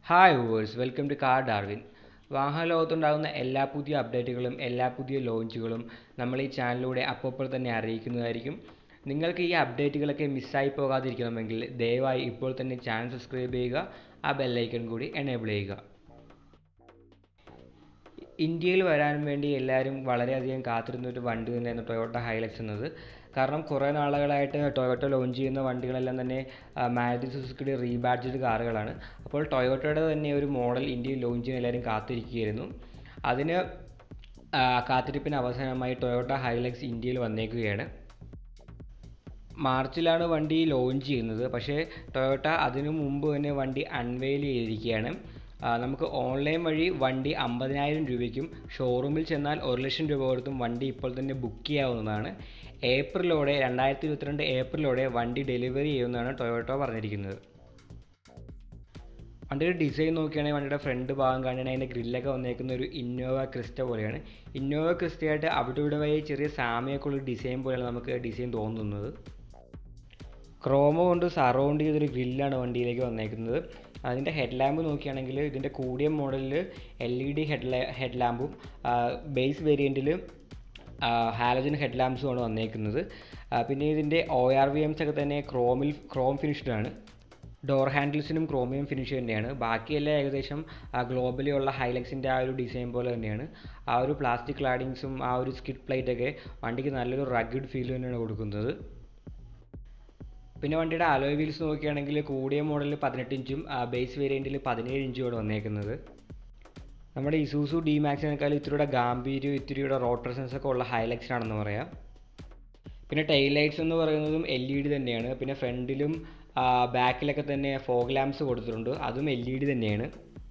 hi viewers welcome to car Darwin വാഹന ലോകത്തുണ്ടാകുന്ന എല്ലാ പുതിയ അപ്ഡേറ്റുകളും എല്ലാ പുതിയ ലോഞ്ചുകളും നമ്മൾ ഈ ചാനലിലൂടെ അപ്പോൾ തന്നെ അറിയിക്കുന്നതായിരിക്കും നിങ്ങൾക്ക് ഈ അപ്ഡേറ്റുകളൊക്കെ മിസ്സായി പോകാതിരിക്കണമെങ്കിൽ ദയവായി ഇപ്പോൾ തന്നെ ചാനൽ സബ്സ്ക്രൈബ് ചെയ്യുക ആ ബെല്ലൈക്കൺ കൂടി എനേബിൾ ചെയ്യുക ഇന്ത്യയിൽ വരാൻ വേണ്ടി എല്ലാവരും വളരെയധികം കാത്തിരുന്ന ഒരു വണ്ടി തന്നെയായിരുന്നു ടൊയോട്ട ഹൈലക്സ് എന്നത് കാരണം കുറേ നാളുകളായിട്ട് ടൊയോട്ട ലോഞ്ച് ചെയ്യുന്ന വണ്ടികളെല്ലാം തന്നെ മാരുതി സുസുക്കിയുടെ റീബാഡ്ജഡ് കാറുകളാണ് അപ്പോൾ ടൊയോട്ടയുടെ തന്നെ ഒരു മോഡൽ ഇന്ത്യയിൽ ലോഞ്ച് ചെയ്യാൻ എല്ലാവരും കാത്തിരിക്കുകയായിരുന്നു അതിന് കാത്തിരിപ്പിന് അവസാനമായി ടൊയോട്ട ഹൈലക്സ് ഇന്ത്യയിൽ വന്നേക്കുകയാണ് മാർച്ചിലാണ് വണ്ടി ലോഞ്ച് ചെയ്യുന്നത് പക്ഷേ ടൊയോട്ട അതിനു മുമ്പ് തന്നെ വണ്ടി അൺവെയിൽ ചെയ്തിരിക്കുകയാണ് നമുക്ക് ഓൺലൈൻ വഴി വണ്ടി അമ്പതിനായിരം രൂപയ്ക്കും ഷോറൂമിൽ ചെന്നാൽ ഒരു ലക്ഷം രൂപ കൊടുത്തും വണ്ടി ഇപ്പോൾ തന്നെ ബുക്ക് ചെയ്യാവുന്നതാണ് ഏപ്രിലോടെ രണ്ടായിരത്തി ഇരുപത്തിരണ്ട് ഏപ്രിലോടെ വണ്ടി ഡെലിവറി ചെയ്യുമെന്നാണ് ടൊയോട്ടോ പറഞ്ഞിരിക്കുന്നത് വണ്ടിയുടെ ഡിസൈൻ നോക്കുകയാണെങ്കിൽ വണ്ടിയുടെ ഫ്രണ്ട് ഭാഗം കാണുകയാണെങ്കിൽ അതിൻ്റെ ഗ്രില്ലൊക്കെ വന്നേക്കുന്ന ഒരു ഇന്നോവ ക്രിസ്റ്റ പോലെയാണ് ഇന്നോവ ക്രിസ്റ്റയായിട്ട് അവിടെ ഇവിടെ വഴി ചെറിയ സാമ്യമൊക്കെ ഉള്ള ഡിസൈൻ പോലെയാണ് നമുക്ക് ഡിസൈൻ തോന്നുന്നത് ക്രോമോ കൊണ്ട് സറൗണ്ട് ചെയ്തൊരു ഗ്രില്ലാണ് വണ്ടിയിലേക്ക് വന്നേക്കുന്നത് അതിൻ്റെ ഹെഡ് ലാമ്പ് നോക്കുകയാണെങ്കിൽ ഇതിൻ്റെ കൂടിയ മോഡലിൽ L E D head head ലാമ്പും ബേസ് വേരിയൻറ്റിൽ ഹാലജൻ ഹെഡ് ലാമ്പ്സുമാണ് വന്നേക്കുന്നത് പിന്നെ ഇതിൻ്റെ ഒ ആർ വി എംസ് ഒക്കെ തന്നെ ക്രോമിൽ ക്രോം ഫിനിഷ്ഡ് ആണ് ഡോർ ഹാൻഡിൽസിനും ക്രോമിയം ഫിനിഷ് തന്നെയാണ് ബാക്കിയെല്ലാം ഏകദേശം ഗ്ലോബലി ഉള്ള ഹൈലക്സിൻ്റെ ആ ഒരു ഡിസൈൻ പോലെ തന്നെയാണ് ആ ഒരു പ്ലാസ്റ്റിക് ക്ലാഡിങ്സും ആ ഒരു സ്കിഡ് പ്ലേറ്റൊക്കെ വണ്ടിക്ക് നല്ലൊരു റഗ്ഗഡ് ഫീൽ തന്നെയാണ് കൊടുക്കുന്നത് പിന്നെ വണ്ടിയുടെ അലോയ് വീൽസ് നോക്കുകയാണെങ്കിൽ കൂടിയ മോഡലിൽ പതിനെട്ട് ഇഞ്ചും ബേസ് വേരിയൻറ്റിൽ പതിനേഴ് ഇഞ്ചുമാണ് വന്നേക്കുന്നത് നമ്മുടെ ഇസൂസു ഡി മാക്സിനേക്കാൾ ഇത്തിരിയുടെ ഗാംഭീര്യം ഇത്തിരിയുടെ റോഡ് പ്രസൻസ് ഒക്കെ ഉള്ള ഹൈലക്സിനാണെന്ന് പറയാം പിന്നെ ടൈൽ ലൈറ്റ്സ് എന്ന് പറയുന്നതും എൽ ഇ ഡി തന്നെയാണ് പിന്നെ ഫ്രണ്ടിലും ബാക്കിലൊക്കെ തന്നെ ഫോഗ് ലാംപ്സ് കൊടുത്തിട്ടുണ്ട് അതും എൽ ഇ ഡി തന്നെയാണ്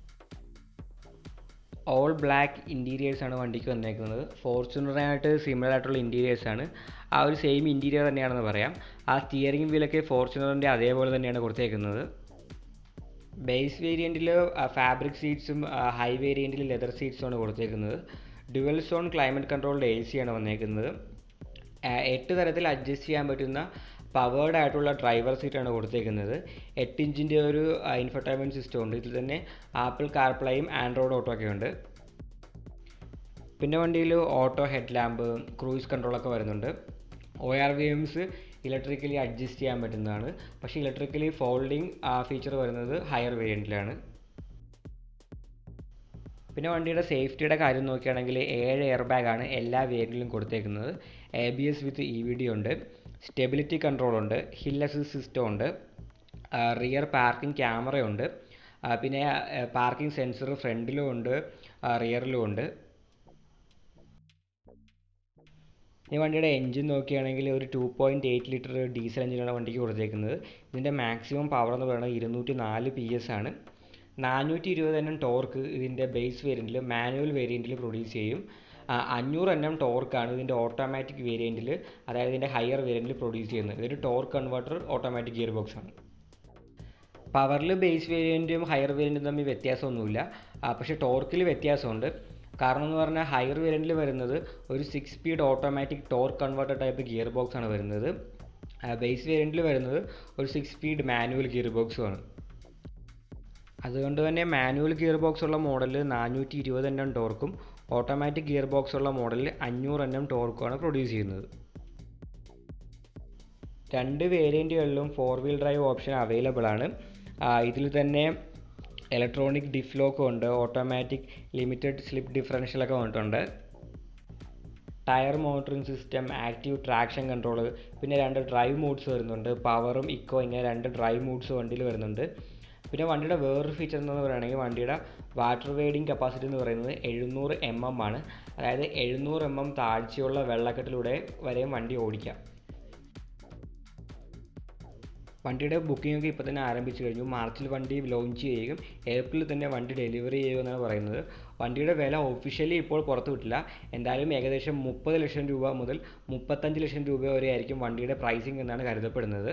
ഓൾ ബ്ലാക്ക് ഇൻറ്റീരിയേഴ്സ് ആണ് വണ്ടിക്ക് വന്നേക്കുന്നത് ഫോർച്യൂണറായിട്ട് സിമിലർ ആയിട്ടുള്ള ഇൻറ്റീരിയേഴ്സ് ആണ് ആ ഒരു സെയിം ഇൻറ്റീരിയർ തന്നെയാണെന്ന് പറയാം ആ സ്റ്റിയറിംഗ് വീലൊക്കെ ഫോർച്യൂണറിൻ്റെ അതേപോലെ തന്നെയാണ് കൊടുത്തേക്കുന്നത് ബേസ് വേരിയൻറ്റിൽ ഫാബ്രിക് സീറ്റ്സും ഹൈ വേരിയൻറ്റിൽ ലെതർ സീറ്റ്സുമാണ് കൊടുത്തേക്കുന്നത് dual zone climate controlled A C ആണ് വന്നേക്കുന്നത് എട്ട് തരത്തിൽ അഡ്ജസ്റ്റ് ചെയ്യാൻ പറ്റുന്ന പവേർഡ് ആയിട്ടുള്ള ഡ്രൈവർ സീറ്റാണ് കൊടുത്തേക്കുന്നത് എട്ട് ഇഞ്ചിൻ്റെ ഒരു ഇൻഫർടൈൻമെൻറ്റ് സിസ്റ്റം ഉണ്ട് ഇതിൽ തന്നെ ആപ്പിൾ കാർപ്ലേയും ആൻഡ്രോയിഡ് ഓട്ടോ ഒക്കെ ഉണ്ട് പിന്നെ വണ്ടിയിൽ ഓട്ടോ ഹെഡ് ലാമ്പ് ക്രൂയിസ് കൺട്രോളൊക്കെ വരുന്നുണ്ട് O R V Ms electrically adjust ചെയ്യാൻ പറ്റുന്നതാണ് പക്ഷേ ഇലക്ട്രിക്കലി ഫോൾഡിങ് ഫീച്ചർ വരുന്നത് ഹയർ വേരിയൻറ്റിലാണ് പിന്നെ വണ്ടിയുടെ സേഫ്റ്റിയുടെ കാര്യം നോക്കുകയാണെങ്കിൽ ഏഴ് എയർ ബാഗാണ് എല്ലാ വേരിയൻറ്റിലും കൊടുത്തേക്കുന്നത് A B S with E V D ഉണ്ട് സ്റ്റെബിലിറ്റി കൺട്രോൾ ഉണ്ട് ഹിൽ അസിസ്റ്റ് സിസ്റ്റം ഉണ്ട് റിയർ പാർക്കിംഗ് ക്യാമറ ഉണ്ട് പിന്നെ പാർക്കിംഗ് സെൻസർ ഫ്രണ്ടിലും ഉണ്ട് റിയറിലും ഉണ്ട് ഈ വണ്ടിയുടെ എൻജിൻ നോക്കുകയാണെങ്കിൽ ഒരു two point eight litre diesel എഞ്ചിനാണ് വണ്ടിക്ക് കൊടുത്തേക്കുന്നത് ഇതിൻ്റെ മാക്സിമം പവർ എന്ന് പറയുന്നത് ഇരുന്നൂറ്റി നാല് പി എസ് ആണ് നാനൂറ്റി ഇരുപത് എണ്ണം ടോർക്ക് ഇതിൻ്റെ ബേസ് വേരിയൻറ്റിൽ മാനുവൽ വേരിയൻറ്റിൽ പ്രൊഡ്യൂസ് ചെയ്യും അഞ്ഞൂറ് എണ്ണം ടോർക്കാണ് ഇതിൻ്റെ ഓട്ടോമാറ്റിക് വേരിയൻറ്റിൽ അതായത് ഇതിൻ്റെ ഹയർ വേരിയൻറ്റിൽ പ്രൊഡ്യൂസ് ചെയ്യുന്നത് ഇതൊരു torque converter automatic gear box ആണ് പവറിൽ ബേസ് വേരിയൻറ്റും ഹയർ വേരിയൻറ്റും തമ്മിൽ വ്യത്യാസമൊന്നുമില്ല പക്ഷേ ടോർക്കിൽ വ്യത്യാസമുണ്ട് കാരണം എന്ന് പറഞ്ഞാൽ ഹയർ വേരിയൻറ്റിൽ വരുന്നത് ഒരു six speed automatic torque converter type gear box ആണ് വരുന്നത് ബേസ് വേരിയൻറ്റിൽ വരുന്നത് ഒരു സിക്സ് സ്പീഡ് മാനുവൽ ഗിയർ ബോക്സുമാണ് അതുകൊണ്ട് തന്നെ മാനുവൽ ഗിയർ ബോക്സ് ഉള്ള മോഡലിൽ നാനൂറ്റി ഇരുപത് എണ്ണം ടോർക്കും ഓട്ടോമാറ്റിക് ഗിയർ ബോക്സ് ഉള്ള മോഡലിൽ അഞ്ഞൂറ് എണ്ണം ടോർക്കുമാണ് പ്രൊഡ്യൂസ് ചെയ്യുന്നത് രണ്ട് വേരിയൻറ്റുകളിലും four wheel drive option available ആണ് ഇതിൽ തന്നെ ഇലക്ട്രോണിക് ഡിഫ്ലോക്കും ഉണ്ട് ഓട്ടോമാറ്റിക് ലിമിറ്റഡ് സ്ലിപ്പ് ഡിഫറൻഷ്യലൊക്കെ വന്നിട്ടുണ്ട് tyre monitoring system active traction control പിന്നെ രണ്ട് ഡ്രൈവ് മൂഡ്സ് വരുന്നുണ്ട് പവറും ഇക്കോ ഇങ്ങനെ രണ്ട് ഡ്രൈവ് മൂഡ്സ് വണ്ടിയിൽ വരുന്നുണ്ട് പിന്നെ വണ്ടിയുടെ വേറൊരു ഫീച്ചർ എന്ന് പറയുകയാണെങ്കിൽ വണ്ടിയുടെ വാട്ടർ വെയ്ഡിങ് കപ്പാസിറ്റി എന്ന് പറയുന്നത് എഴുന്നൂറ് എം എം ആണ് അതായത് എഴുന്നൂറ് എം എം താഴ്ചയുള്ള വെള്ളക്കെട്ടിലൂടെ വരെയും വണ്ടി ഓടിക്കാം വണ്ടിയുടെ ബുക്കിംഗ് ഒക്കെ ഇപ്പോൾ തന്നെ ആരംഭിച്ചു കഴിഞ്ഞു മാർച്ചിൽ വണ്ടി ലോഞ്ച് ചെയ്യുകയും ഏപ്രിലിൽ തന്നെ വണ്ടി ഡെലിവറി ചെയ്യുമെന്നാണ് പറയുന്നത് വണ്ടിയുടെ വില ഒഫീഷ്യലി ഇപ്പോൾ പുറത്തു വിട്ടില്ല എന്തായാലും ഏകദേശം മുപ്പത് ലക്ഷം രൂപ മുതൽ മുപ്പത്തഞ്ച് ലക്ഷം രൂപ വരെ ആയിരിക്കും വണ്ടിയുടെ പ്രൈസിംഗ് എന്നാണ് കരുതപ്പെടുന്നത്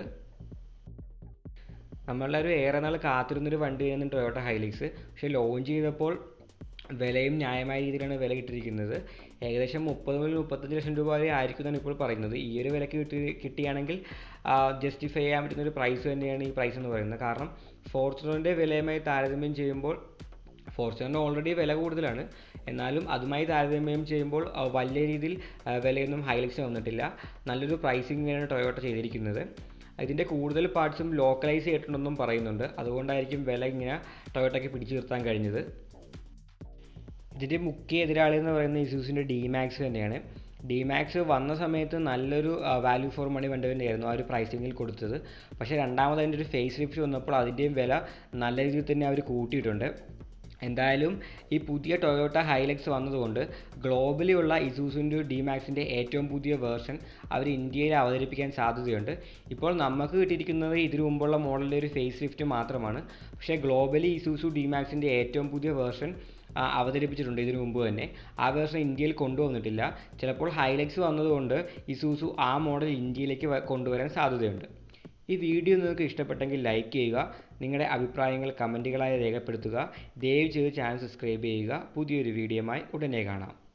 നമ്മളെല്ലാവരും ഏറെ നാൾ കാത്തിരുന്നൊരു വണ്ടിയായിരുന്നു ടൊയോട്ട ഹൈലിക്സ് പക്ഷേ ലോഞ്ച് ചെയ്തപ്പോൾ വിലയും ന്യായമായ രീതിയിലാണ് വില ഇട്ടിരിക്കുന്നത് ഏകദേശം മുപ്പത് മുതൽ മുപ്പത്തഞ്ച് ലക്ഷം രൂപ വരെ ആയിരിക്കും എന്നാണ് ഇപ്പോൾ പറയുന്നത് ഈ ഒരു വിലക്ക് കിട്ടി കിട്ടുകയാണെങ്കിൽ ജസ്റ്റിഫൈ ചെയ്യാൻ പറ്റുന്ന ഒരു പ്രൈസ് തന്നെയാണ് ഈ പ്രൈസ് എന്ന് പറയുന്നത് കാരണം ഫോർച്യൂണറിൻ്റെ വിലയുമായി താരതമ്യം ചെയ്യുമ്പോൾ ഫോർച്യൂണറിന് ഓൾറെഡി വില കൂടുതലാണ് എന്നാലും അതുമായി താരതമ്യം ചെയ്യുമ്പോൾ ആ, വലിയ രീതിയിൽ ആ, വിലയൊന്നും ഹൈലക്സിന് വന്നിട്ടില്ല നല്ലൊരു പ്രൈസിങ്ങാണ് ടൊയോട്ട ചെയ്തിരിക്കുന്നത് ഇതിൻ്റെ കൂടുതൽ പാർട്സും ലോക്കലൈസ് ചെയ്തിട്ടുണ്ടെന്നും പറയുന്നുണ്ട് അതുകൊണ്ടായിരിക്കും വില ഇങ്ങനെ ടൊയോട്ടയ്ക്ക് പിടിച്ചു നിർത്താൻ കഴിഞ്ഞത് ഇതിൻ്റെ മുഖ്യ എതിരാളി എന്ന് പറയുന്നത് ഇസൂസിൻ്റെ ഡി മാക്സ് തന്നെയാണ് ഡി മാക്സ് വന്ന സമയത്ത് നല്ലൊരു വാല്യൂ ഫോർ മണി വണ്ടി തന്നെയായിരുന്നു ആ ഒരു പ്രൈസിങ്ങിൽ കൊടുത്തത് പക്ഷേ രണ്ടാമത് അതിൻ്റെ ഒരു ഫേസ് ലിഫ്റ്റ് വന്നപ്പോൾ അതിൻ്റെയും വില നല്ല രീതിയിൽ തന്നെ അവർ കൂട്ടിയിട്ടുണ്ട് എന്തായാലും ഈ പുതിയ ടൊയോട്ട ഹൈലക്സ് വന്നതുകൊണ്ട് ഗ്ലോബലി ഉള്ള ഇസൂസിൻ്റെ ഡി മാക്സിൻ്റെ ഏറ്റവും പുതിയ വേർഷൻ അവർ ഇന്ത്യയിൽ അവതരിപ്പിക്കാൻ സാധ്യതയുണ്ട് ഇപ്പോൾ നമുക്ക് കിട്ടിയിരിക്കുന്നത് ഇതിനു മുമ്പുള്ള മോഡലിൻ്റെ ഒരു ഫേസ് ലിഫ്റ്റ് മാത്രമാണ് പക്ഷേ ഗ്ലോബലി ഇസൂസു ഡി മാക്സിൻ്റെ ഏറ്റവും പുതിയ വേർഷൻ ആ, അവതരിപ്പിച്ചിട്ടുണ്ട് ഇതിനു മുമ്പ് തന്നെ ആ വേർഷൻ ഇന്ത്യയിൽ കൊണ്ടുവന്നിട്ടില്ല ചിലപ്പോൾ ഹൈലക്സ് വന്നതുകൊണ്ട് ഇസൂസു ആ മോഡൽ ഇന്ത്യയിലേക്ക് വ- കൊണ്ടുവരാൻ സാധ്യതയുണ്ട് ഈ വീഡിയോ നിങ്ങൾക്ക് ഇഷ്ടപ്പെട്ടെങ്കിൽ ലൈക്ക് ചെയ്യുക നിങ്ങളുടെ അഭിപ്രായങ്ങൾ കമൻറ്റുകളായി രേഖപ്പെടുത്തുക ദയവ് ചെയ്ത് ചാനൽ സബ്സ്ക്രൈബ് ചെയ്യുക പുതിയൊരു വീഡിയോയുമായി ഉടനെ കാണാം